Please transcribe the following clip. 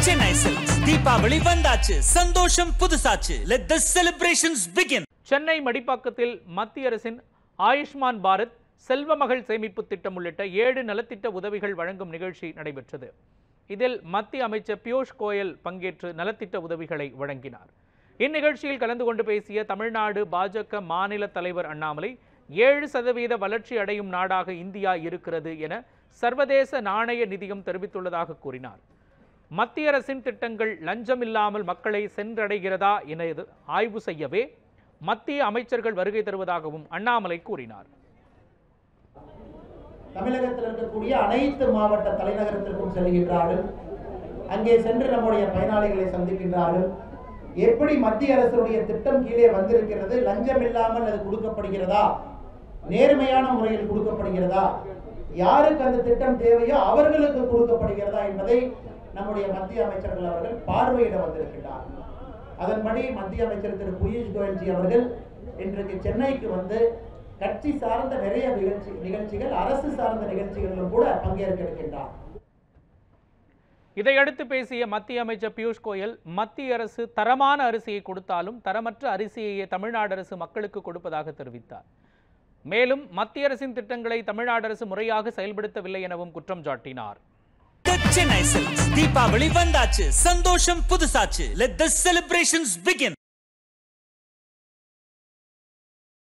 Chennai Silks. Deepavali வந்தாச்சு சந்தோஷம் புதுசாச்சு let the celebrations begin Chennai மடிப்பாக்கத்தில் மத்திய அரசின் ஆயுஷ்மான் பாரத் செல்வ மகள் சேமிப்பு திட்டம் உள்ளிட்ட ஏழு நலத்திட்ட உதவிகள் வழங்கும் நிகழ்ச்சி நடைபெற்றது இதில் மத்திய அமைச்சர் பியூஷ் கோயல் பங்கேற்று நலத்திட்ட உதவிகளை வழங்கினார் இந்நிகழ்ச்சியில் கலந்து கொண்டு பேசிய தமிழ்நாடு பாஜக மாநில தலைவர் அண்ணாமலை ஏழு சதவீத வளர்ச்சி அடையும் நாடாக இந்தியா இருக்கிறது என சர்வதேச நாணய நிதியம் தெரிவித்துள்ளதாக கூறினார் மத்திய அரசின் திட்டங்கள் லஞ்சமில்லாமல் மக்களை சென்றடைகிறதா என இது ஆய்வு செய்யவே மத்திய அமைச்சர்கள் வருகை தருவதாகவும் அண்ணாமலை கூறினார் தமிழகத்தில் இருக்கக்கூடிய அனைத்து மாவட்ட தலைநகரத்திற்கும் செல்கின்றார்கள் அங்கே சென்று நம்முடைய பயனாளிகளை சந்திக்கின்றார்கள் எப்படி மத்திய அரசுடைய திட்டம் கீழே வந்திருக்கிறது லஞ்சம் இல்லாமல் அது கொடுக்கப்படுகிறதா நேர்மையான முறையில் கொடுக்கப்படுகிறதா யாருக்கு அந்த திட்டம் தேவையோ அவர்களுக்கு கொடுக்கப்படுகிறதா என்பதை நம்முடைய மத்திய அமைச்சர்கள் அவர்கள் பார்வையிட வந்திருக்கிறார் அதன்படி மத்திய அமைச்சர் திரு பியூஷ் கோயல்ஜி அவர்கள் இன்றைக்கு சென்னைக்கு வந்து கட்சி சார்ந்த நிறைய நிகழ்ச்சி நிகழ்ச்சிகள் அரசு சார்ந்த நிகழ்ச்சிகளிலும் கூட பங்கேற்க இருக்கின்றார் இதையடுத்து பேசிய மத்திய அமைச்சர் பியூஷ் கோயல் மத்திய அரசு தரமான அரிசியை கொடுத்தாலும் தரமற்ற அரிசியையே தமிழ்நாடு அரசு மக்களுக்கு கொடுப்பதாக தெரிவித்தார் மேலும் மத்திய அரசின் திட்டங்களை தமிழ்நாடு அரசு முறையாக செயல்படுத்தவில்லை எனவும் குற்றம் சாட்டினார் The Chennai Silks. தீபாவளி வந்தாச்சு சந்தோஷம் புதுசாச்சு let the celebrations begin